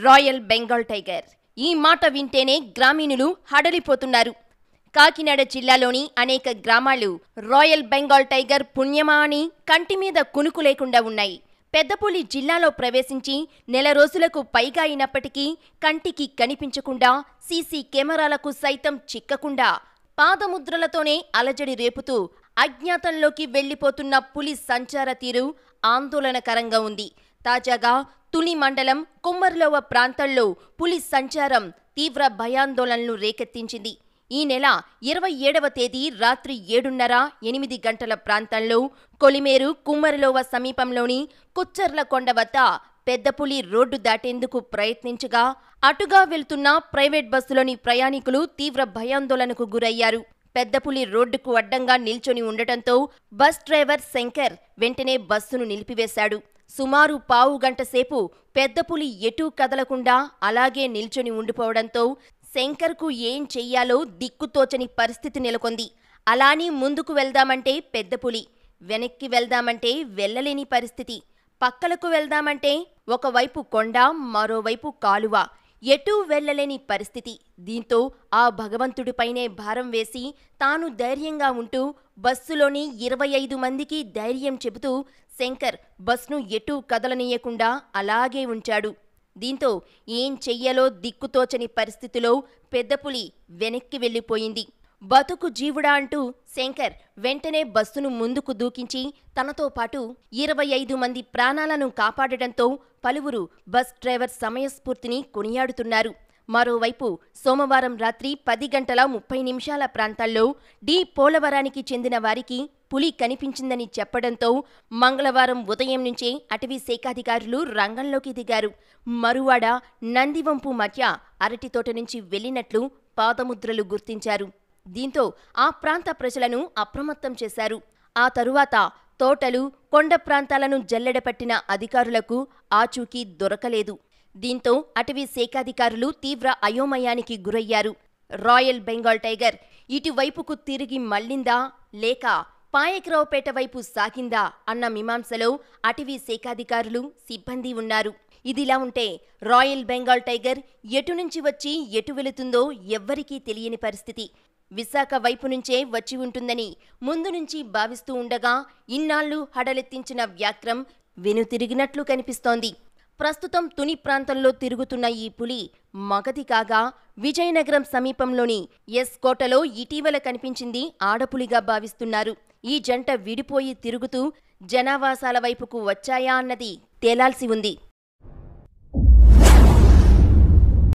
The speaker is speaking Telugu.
రాయల్ బెంగాల్ టైగర్ ఈ మాట వింటేనే గ్రామీణులు హడలిపోతున్నారు కాకినాడ జిల్లాలోని అనేక గ్రామాలు రాయల్ బెంగాల్ టైగర్ పుణ్యమా అని కంటి మీద కునుకు లేకుండా ఉన్నాయి పెద్దపులి జిల్లాలో ప్రవేశించి నెల రోజులకు పైగా అయినప్పటికీ కంటికి కనిపించకుండా సీసీ కెమెరాలకు సైతం చిక్కకుండా పాదముద్రలతోనే అలజడి రేపుతూ అజ్ఞాతంలోకి వెళ్లిపోతున్న పులి సంచార తీరు ఆందోళనకరంగా ఉంది తాజాగా తుని మండలం కుమ్మర్లోవ ప్రాంతంలో పులి సంచారం తీవ్ర భయాందోళనలు రేకెత్తించింది ఈ నెల ఇరవై ఏడవ తేదీ రాత్రి ఏడున్నర ఎనిమిది గంటల ప్రాంతంలో కొలిమేరు కుమ్మరిలోవ సమీపంలోని కుచ్చర్ల కొండ వద్ద పెద్దపులి రోడ్డు దాటేందుకు ప్రయత్నించగా అటుగా వెళ్తున్న ప్రైవేట్ బస్సులోని ప్రయాణికులు తీవ్ర భయాందోళనకు గురయ్యారు పెద్దపులి రోడ్డుకు అడ్డంగా నిల్చొని ఉండటంతో బస్ డ్రైవర్ శంకర్ వెంటనే బస్సును నిలిపివేశాడు సుమారు పావు గంట సేపు పెద్దపులి ఎటూ కదలకుండా అలాగే నిల్చొని ఉండిపోవడంతో శంకర్కు ఏం చెయ్యాలో దిక్కుతోచని పరిస్థితి నెలకొంది అలాని ముందుకు వెళ్దామంటే పెద్దపులి వెనక్కి వెళ్దామంటే వెళ్ళలేని పరిస్థితి పక్కలకు వెళ్దామంటే ఒకవైపు కొండ మరోవైపు కాలువ ఎటూ వెళ్ళలేని పరిస్థితి దీంతో ఆ భగవంతుడిపైనే భారం వేసి తాను ధైర్యంగా ఉంటూ బస్సులోని ఇరవై ఐదు మందికి ధైర్యం చెబుతూ శంకర్ బస్ను ఎటూ కదలనీయకుండా అలాగే ఉంచాడు దీంతో ఏం చెయ్యాలో దిక్కుతోచని పరిస్థితిలో పెద్దపులి వెనక్కి వెళ్ళిపోయింది బతుకు జీవుడా అంటూ శంకర్ వెంటనే బస్సును ముందుకు దూకించి తనతో పాటు ఇరవై ఐదు మంది ప్రాణాలను కాపాడటంతో పలువురు బస్ డ్రైవర్ సమయస్ఫూర్తిని కొనియాడుతున్నారు మరోవైపు సోమవారం రాత్రి పది గంటల ముప్పై నిమిషాల ప్రాంతాల్లో డి పోలవరానికి చెందిన వారికి పులి కనిపించిందని చెప్పడంతో మంగళవారం ఉదయం నుంచే అటవీ శాఖాధికారులు రంగంలోకి దిగారు మరువాడ నందివంపు మధ్య అరటి తోట నుంచి వెళ్లినట్లు పాదముద్రలు గుర్తించారు దీంతో ఆ ప్రాంత ప్రజలను అప్రమత్తం చేశారు ఆ తరువాత తోటలు కొండ ప్రాంతాలను జల్లెడపట్టిన అధికారులకు ఆచూకీ దొరకలేదు దీంతో అటవీ శాఖాధికారులు తీవ్ర అయోమయానికి గురయ్యారు రాయల్ బెంగాల్ టైగర్ ఇటువైపుకు తిరిగి మళ్ళిందా లేక పాయకరావుపేట వైపు సాగిందా అన్న మీమాంసలో అటవీ శాఖాధికారులు సిబ్బంది ఉన్నారు ఇదిలా ఉంటే రాయల్ బెంగాల్ టైగర్ ఎటు నుంచి వచ్చి ఎటు వెళుతుందో ఎవ్వరికీ తెలియని పరిస్థితి విశాఖ వైపు నుంచే వచ్చి ఉంటుందని ముందు నుంచి భావిస్తూ ఉండగా ఇన్నాళ్లు హడలెత్తించిన వ్యాక్రం వెనుతిరిగినట్లు కనిపిస్తోంది ప్రస్తుతం తుని ప్రాంతంలో తిరుగుతున్న ఈ పులి మగది కాగా విజయనగరం సమీపంలోని ఎస్ కోటలో ఇటీవల కనిపించింది ఆడపులిగా భావిస్తున్నారు ఈ జంట విడిపోయి తిరుగుతూ జనావాసాల వైపుకు వచ్చాయా అన్నది తేలాల్సి ఉంది